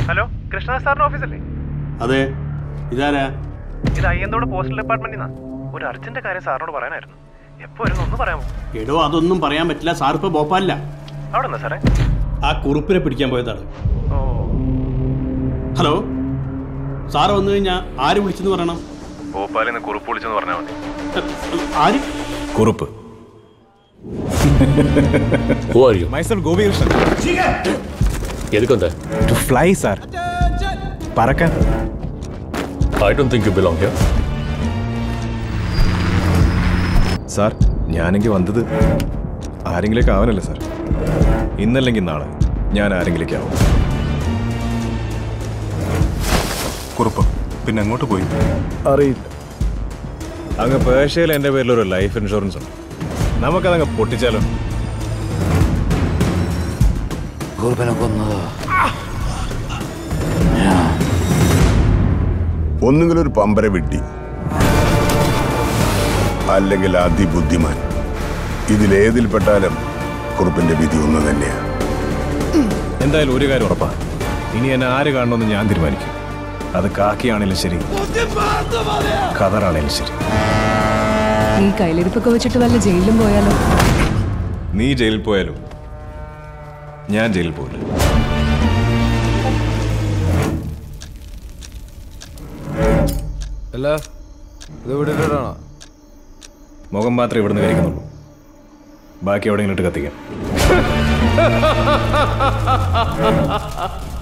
Hello Krishnadas സാറിന്റെ ഓഫീസല്ലേ അതെ ഇതാരാ ഇത് അയ്യന്തോട് പോസ്റ്റൽ ഡിപ്പാർട്ട്മെന്റിൽ നിന്നാ ഒരു അർജന്റ് കാര്യം സാറിനോട് പറയാനായിരുന്നു എപ്പോ വരുന്നു ഒന്ന് പറയാമോ എടോ അതൊന്നും പറയാൻ പറ്റില്ല സാർ ഇപ്പൊ ഭോപ്പാലില്ല അവിടെ നിന്നാ സാറേ ആ കുറുപ്പിനെ പിടിക്കാൻ പോയതാണ് ഓ ഹലോ സാറ് വന്നു കഴിഞ്ഞാൽ ആര് വിളിച്ചെന്ന് പറയണം ഭോപ്പാലിൽ നിന്ന് കുറിപ്പ് വിളിച്ചെന്ന് പറഞ്ഞാൽ മതി ആര് Kurup Who are you? മൈസൽ Gopikrishnan എതുക്ക് വന്ന ടു ഫ്ലൈ സാർ പറക്കാൻ I don't think you belong here. Sir ഞാനെങ്കിൽ വന്നത് ആരെങ്കിലേക്ക് ആവാനല്ലേ സാർ ഇന്നല്ലെങ്കിൽ നാളെ ഞാൻ ആരെങ്കിലേക്ക് ആവും കുറുപ്പ് പിന്നെ അങ്ങോട്ട് പോയി അറിയില്ല അങ്ങ് പേർഷ്യയിൽ എൻ്റെ പേരിൽ ഒരു ലൈഫ് ഇൻഷുറൻസ് ഉണ്ട് നമുക്കതങ്ങ് പൊട്ടിച്ചാലോ ഒന്നുകിൽ ഒരു പമ്പര വിഡ്ഢി അല്ലെങ്കിൽ അതിബുദ്ധിമാൻ ഇതിലേതിൽപ്പെട്ടാലും കുറുപ്പിന്റെ വിധി ഒന്ന് തന്നെയാണ് എന്തായാലും ഒരു കാര്യം ഉറപ്പാണ് ഇനി എന്നെ ആര് കാണണമെന്ന് ഞാൻ തീരുമാനിക്കും അത് കാക്കിയാണേലും ശരി ഖദറാണേലും ശരി ഈ കയ്യിലിരിപ്പൊക്കെ വെച്ചിട്ട് വല്ല ജയിലിലും പോയാലോ നീ ജയിലിൽ പോയാലും ഞാൻ ജയിലിൽ പോകില്ല അല്ല ഇത് വിട്ടിട്ടാണോ മുഖം മാത്രമേ ഇവിടുന്ന് കരിക്കുന്നുള്ളൂ ബാക്കി എവിടെയെങ്കിലും ഇട്ട് കത്തിക്കാം